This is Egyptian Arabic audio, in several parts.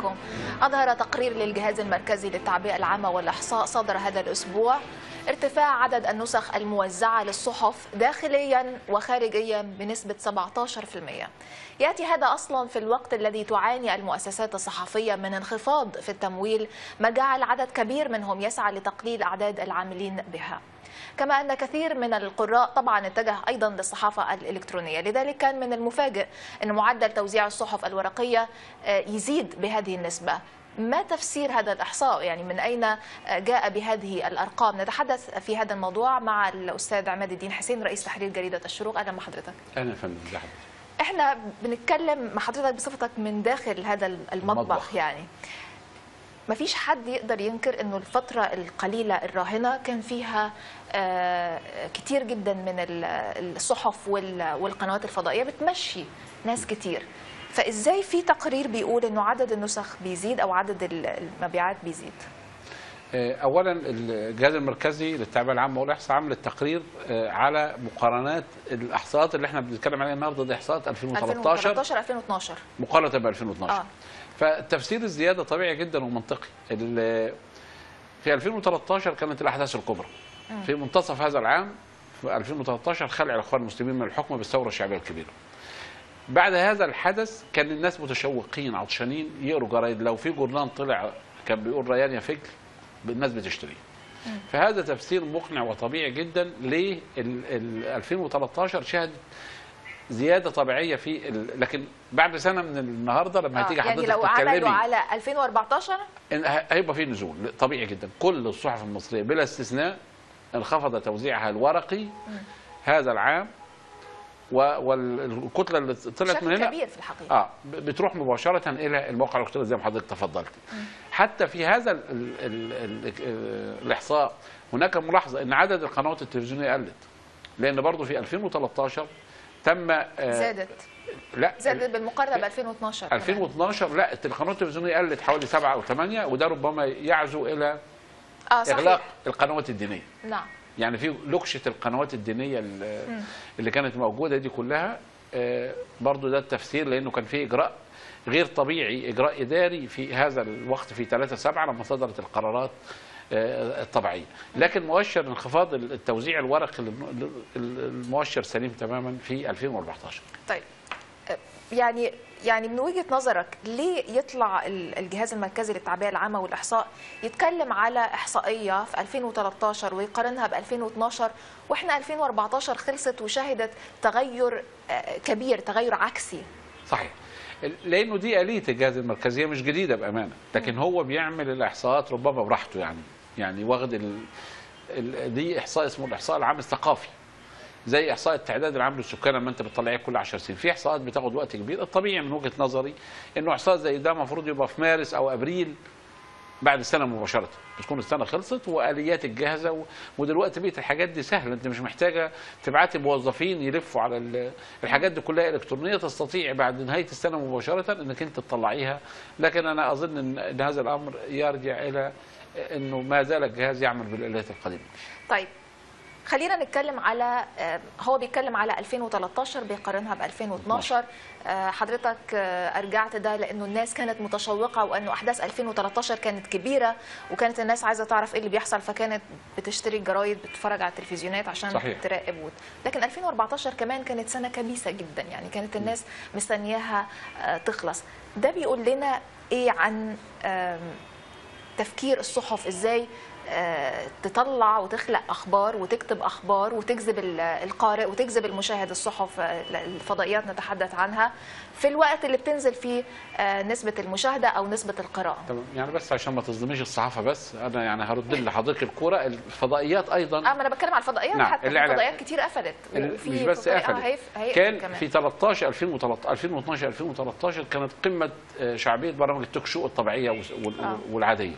بكم أظهر تقرير للجهاز المركزي للتعبئة العامة والإحصاء صدر هذا الأسبوع ارتفاع عدد النسخ الموزعة للصحف داخليا وخارجيا بنسبة 17% يأتي هذا أصلا في الوقت الذي تعاني المؤسسات الصحفية من انخفاض في التمويل ما جعل عدد كبير منهم يسعى لتقليل أعداد العاملين بها كما أن كثير من القراء طبعا اتجه أيضا للصحافة الإلكترونية لذلك كان من المفاجئ أن معدل توزيع الصحف الورقية يزيد بهذه النسبة ما تفسير هذا الإحصاء يعني من أين جاء بهذه الأرقام نتحدث في هذا الموضوع مع الأستاذ عماد الدين حسين رئيس تحرير جريدة الشروق أهلا بحضرتك اهلا يا فندم ازي حضرتك احنا بنتكلم مع حضرتك بصفتك من داخل هذا المطبخ, المطبخ. يعني ما فيش حد يقدر ينكر انه الفتره القليله الراهنه كان فيها آه، كتير جدا من ال- الصحف وال- والقنوات الفضائيه بتمشي ناس كتير فازاي في تقرير بيقول انه عدد النسخ بيزيد او عدد ال- المبيعات بيزيد آه، اولا الجهاز المركزي للتعبئه العامه والاحصاء عمل التقرير آه، على مقارنات الاحصاءات اللي احنا بنتكلم عليها النهارده دي احصاءات 2013 2013 2012 مقارنه ب 2012 اه فتفسير الزياده طبيعي جدا ومنطقي ال- في 2013 كانت الاحداث الكبرى في منتصف هذا العام في 2013 خلع الاخوان المسلمين من الحكم بالثوره الشعبيه الكبيره بعد هذا الحدث كان الناس متشوقين عطشانين يقروا جرايد لو في جورنال طلع كان بيقول ريان يا فجل الناس بتشتريه فهذا تفسير مقنع وطبيعي جدا ليه ال- ال- 2013 شهدت زياده طبيعيه في ال... لكن بعد سنه من النهارده لما آه، هتيجي يعني حضرتك لو عملوا تتكلمي على 2014 إن ه- هيبقى في نزول طبيعي جدا كل الصحف المصريه بلا استثناء انخفض توزيعها الورقي هذا العام و- والكتله اللي طلعت من بشكل هنا كبير في الحقيقه اه ب- بتروح مباشره الى المواقع الالكترونيه زي ما حضرتك تفضلت حتى في هذا ال ال ال ال الاحصاء هناك ملاحظه ان عدد القنوات التلفزيونيه قلت لان برضه في 2013 تم آه زادت لا زادت بالمقارنه ب 2012 كمان. 2012 لا القنوات التلفزيونيه قلت حوالي سبعة او ثمانية وده ربما يعزو الى اه صحيح اغلاق القنوات الدينيه نعم يعني في لكشه القنوات الدينيه ال- اللي كانت موجوده دي كلها آه، برضو ده التفسير لانه كان في اجراء غير طبيعي اجراء اداري في هذا الوقت في 3 7 لما صدرت القرارات آه، الطبيعيه لكن مؤشر انخفاض التوزيع الورقي الم- المؤشر سليم تماما في 2014 طيب آه، يعني يعني من وجهه نظرك ليه يطلع ال- الجهاز المركزي للتعبئه العامه والاحصاء يتكلم على احصائيه في 2013 ويقارنها ب 2012 واحنا 2014 خلصت وشهدت تغير آه، كبير تغير عكسي صحيح لانه دي اليه الجهاز المركزيه مش جديده بامانه لكن هو بيعمل الاحصاءات ربما براحته يعني يعني واخد ال... ال... دي احصاء اسمه الاحصاء العام الثقافي زي احصاء التعداد العام للسكان لما انت بتطلعيه كل 10 سنين في احصاءات بتاخد وقت كبير الطبيعي من وجهه نظري انه احصاء زي ده المفروض يبقى في مارس او ابريل بعد السنه مباشره بتكون السنه خلصت واليات الجاهزه و... ودلوقتي بقت الحاجات دي سهله انت مش محتاجه تبعتي موظفين يلفوا على ال... الحاجات دي كلها الكترونيه تستطيع بعد نهايه السنه مباشره انك انت تطلعيها لكن انا اظن ان إن هذا الامر يرجع الى انه ما زال الجهاز يعمل بالاليات القديمه طيب خلينا نتكلم على آه، هو بيتكلم على 2013 بيقارنها ب 2012 آه، حضرتك آه، ارجعت ده لانه الناس كانت متشوقه وانه احداث 2013 كانت كبيره وكانت الناس عايزه تعرف ايه اللي بيحصل فكانت بتشتري الجرايد بتتفرج على التلفزيونات عشان صحيح. تراقب وت- لكن 2014 كمان كانت سنه كبيسه جدا يعني كانت الناس مستنياها آه، تخلص ده بيقول لنا ايه عن آم، تفكير الصحف ازاي آه، تطلع وتخلق اخبار وتكتب اخبار وتجذب ال- القارئ وتجذب المشاهد الصحف آه، الفضائيات نتحدث عنها في الوقت اللي بتنزل فيه آه، نسبه المشاهده او نسبه القراءه تمام يعني بس عشان ما تظلميش الصحافه بس انا يعني هرد لحضرتك الكوره الفضائيات ايضا اه ما انا بتكلم على الفضائيات نعم، حتى في الإعلام. فضائيات كتير قفلت ال- وفي مش بس فضائية- آه، قفلت هيف- هيقفل كان كمان. في 13 2013 2012 2013 كانت قمه آه، شعبيه برامج التوك شو الطبيعيه وال- وال- آه. والعاديه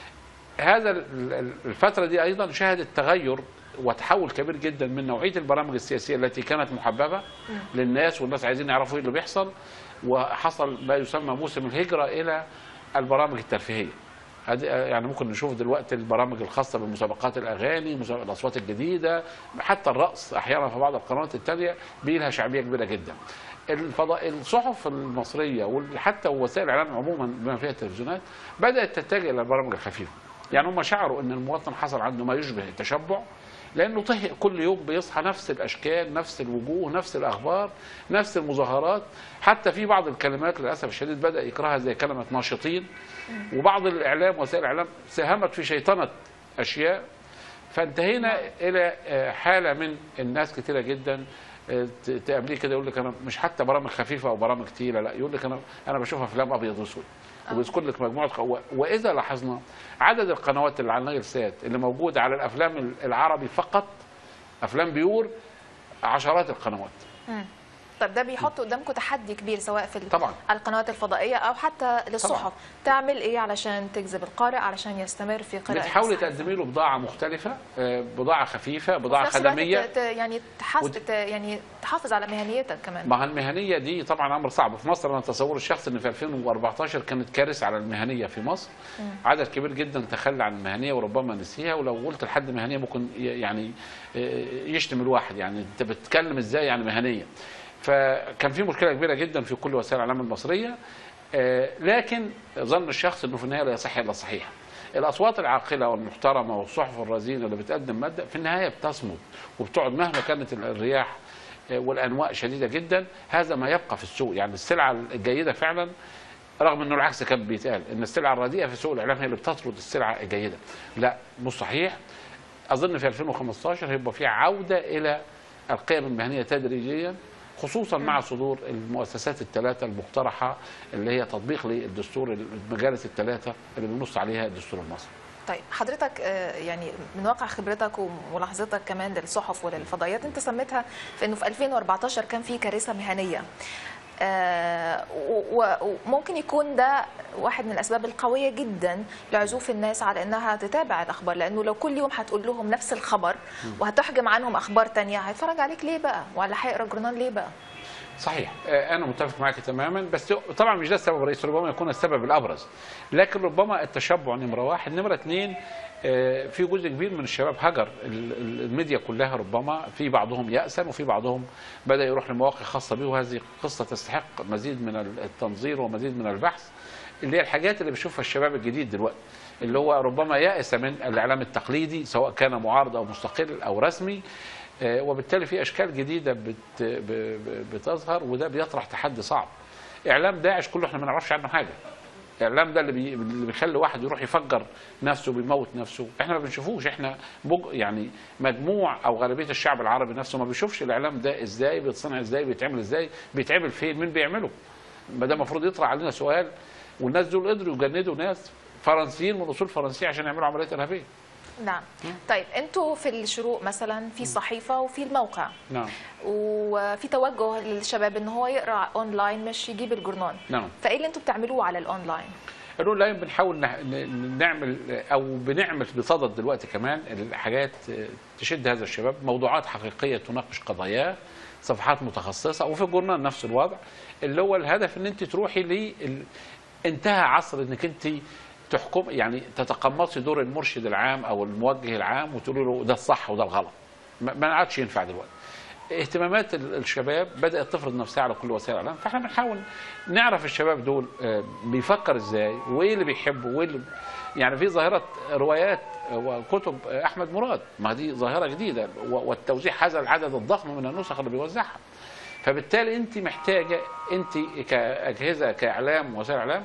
هذا ال- ال- الفتره دي ايضا شهدت تغير وتحول كبير جدا من نوعيه البرامج السياسيه التي كانت محببه للناس والناس عايزين يعرفوا ايه اللي بيحصل وحصل ما يسمى موسم الهجره الى البرامج الترفيهيه هذه- يعني ممكن نشوف دلوقتي البرامج الخاصه بمسابقات الاغاني مسابقات الاصوات الجديده حتى الرقص احيانا في بعض القنوات التانية بيه لها شعبيه كبيره جدا الفضاء الصحف المصريه وحتى وسائل الاعلام عموما بما فيها التلفزيونات بدات تتجه الى البرامج الخفيفه يعني هم شعروا ان المواطن حصل عنده ما يشبه التشبع لانه طهق كل يوم بيصحى نفس الاشكال نفس الوجوه نفس الاخبار نفس المظاهرات حتى في بعض الكلمات للاسف الشديد بدا يكرهها زي كلمه ناشطين وبعض الاعلام وسائل الاعلام ساهمت في شيطنه اشياء فانتهينا الى آه، حاله من الناس كتيره جدا آه، ت- تقابليه كده يقول لك انا مش حتى برامج خفيفه او برامج تقيله لا يقول لك انا انا بشوف افلام ابيض واسود وبيذكر لك مجموعه ق- و- واذا لاحظنا عدد القنوات اللي على النايل سات اللي موجوده على الافلام العربي فقط افلام بيور عشرات القنوات طب ده بيحط قدامكم تحدي كبير سواء في ال- طبعا. القنوات الفضائيه او حتى للصحف تعمل ايه علشان تجذب القارئ علشان يستمر في قراءه بتحاولي الصحف؟ تقدمي له بضاعه مختلفه آه، بضاعه خفيفه بضاعه في نفس الوقت خدميه ت- ت- يعني تحافظ ود- ت- يعني تحافظ على مهنيتك كمان مع المهنيه دي طبعا امر صعب في مصر انا تصور الشخص ان في 2014 كانت كارثه على المهنيه في مصر عدد كبير جدا تخلى عن المهنيه وربما نسيها ولو قلت لحد مهنيه ممكن ي- يعني آه، يشتم الواحد يعني انت بتتكلم ازاي يعني مهنيه فكان في مشكله كبيره جدا في كل وسائل الاعلام المصريه آه، لكن ظن الشخص انه في النهايه لا يصح الا الصحيح الاصوات العاقله والمحترمه والصحف الرزينه اللي بتقدم ماده في النهايه بتصمد وبتقعد مهما كانت الرياح والانواء شديده جدا هذا ما يبقى في السوق يعني السلعه الجيده فعلا رغم انه العكس كان بيتقال ان السلعه الرديئه في سوق الاعلام هي اللي بتطرد السلعه الجيده لا مش صحيح اظن في 2015 هيبقى في عوده الى القيم المهنيه تدريجيا خصوصا مع صدور المؤسسات الثلاثه المقترحه اللي هي تطبيق للدستور المجالس الثلاثه اللي بينص عليها الدستور المصري طيب حضرتك آه، يعني من واقع خبرتك وملاحظتك كمان للصحف وللفضائيات انت سميتها في انه في 2014 كان في كارثه مهنيه آه، و- و- وممكن يكون ده واحد من الاسباب القويه جدا لعزوف الناس على انها تتابع الاخبار لانه لو كل يوم هتقول لهم نفس الخبر وهتحجم عنهم اخبار تانية هيتفرج عليك ليه بقى ولا هيقرا جورنال ليه بقى صحيح آه، انا متفق معك تماما بس طبعا مش ده السبب الرئيسي ربما يكون السبب الابرز لكن ربما التشبع نمره واحد نمره اثنين آه، في جزء كبير من الشباب هجر ال- ال- الميديا كلها ربما في بعضهم يأسا وفي بعضهم بدأ يروح لمواقع خاصة به وهذه قصة تستحق مزيد من التنظير ومزيد من البحث اللي هي الحاجات اللي بيشوفها الشباب الجديد دلوقتي اللي هو ربما يأس من الإعلام التقليدي سواء كان معارض أو مستقل أو رسمي آه، وبالتالي في اشكال جديده بت ب- ب- بتظهر وده بيطرح تحدي صعب اعلام داعش كله احنا ما نعرفش عنه حاجه الاعلام ده اللي, بي... اللي بيخلي واحد يروح يفجر نفسه بيموت نفسه احنا ما بنشوفوش احنا بج... يعني مجموع او غالبيه الشعب العربي نفسه ما بيشوفش الاعلام ده ازاي بيتصنع ازاي بيتعمل ازاي بيتعمل فين مين بيعمله ما ده المفروض يطرح علينا سؤال والناس دول قدروا يجندوا ناس فرنسيين من اصول فرنسيه عشان يعملوا عمليات ارهابيه نعم طيب انتوا في الشروق مثلا في صحيفه وفي الموقع نعم وفي توجه للشباب ان هو يقرا اونلاين مش يجيب الجورنال نعم فايه اللي انتوا بتعملوه على الاونلاين الاونلاين بنحاول نح- ن- نعمل او بنعمل بصدد دلوقتي كمان الحاجات تشد هذا الشباب موضوعات حقيقيه تناقش قضاياه صفحات متخصصه وفي الجورنال نفس الوضع اللي هو الهدف ان انت تروحي ل انتهى عصر انك انت تحكم يعني تتقمصي دور المرشد العام او الموجه العام وتقولي له ده الصح وده الغلط ما ما عادش ينفع دلوقتي اهتمامات ال- الشباب بدات تفرض نفسها على كل وسائل الاعلام فاحنا بنحاول نعرف الشباب دول آه، بيفكر ازاي وايه اللي بيحبه وايه اللي يعني في ظاهره روايات وكتب احمد مراد ما دي ظاهره جديده و- والتوزيع هذا العدد الضخم من النسخ اللي بيوزعها فبالتالي انت محتاجه انت كاجهزه كاعلام وسائل اعلام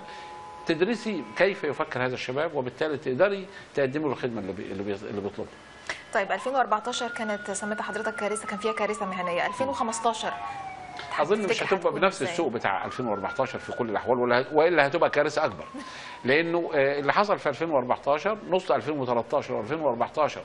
تدرسي كيف يفكر هذا الشباب وبالتالي تقدري تقدمي له الخدمه اللي بي اللي, بي اللي بيطلبها طيب 2014 كانت سميتها حضرتك كارثه كان فيها كارثه مهنيه 2015 اظن مش تفتكر هتبقى هتكون بنفس إزاي؟ السوق بتاع 2014 في كل الاحوال ولا والا هتبقى كارثه اكبر لانه آه، اللي حصل في 2014 نص 2013 و2014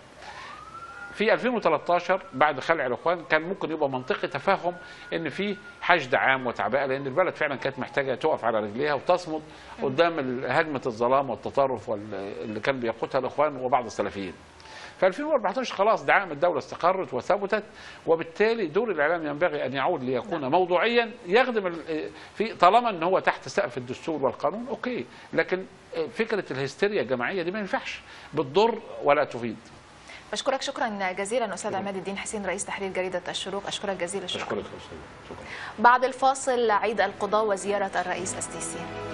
في 2013 بعد خلع الاخوان كان ممكن يبقى منطقي تفهم ان في حشد عام وتعبئه لان البلد فعلا كانت محتاجه تقف على رجليها وتصمد قدام ال- هجمه الظلام والتطرف وال- اللي كان بيقودها الاخوان وبعض السلفيين. في 2014 خلاص دعائم الدوله استقرت وثبتت وبالتالي دور الاعلام ينبغي ان يعود ليكون موضوعيا يخدم ال- في طالما ان هو تحت سقف الدستور والقانون اوكي لكن فكره الهستيريا الجماعيه دي ما ينفعش بتضر ولا تفيد بشكرك شكرا جزيلا استاذ عماد الدين حسين رئيس تحرير جريده الشروق اشكرك جزيل الشكر اشكرك يا أستاذ. شكرا بعد الفاصل عيد القضاء وزياره الرئيس السيسي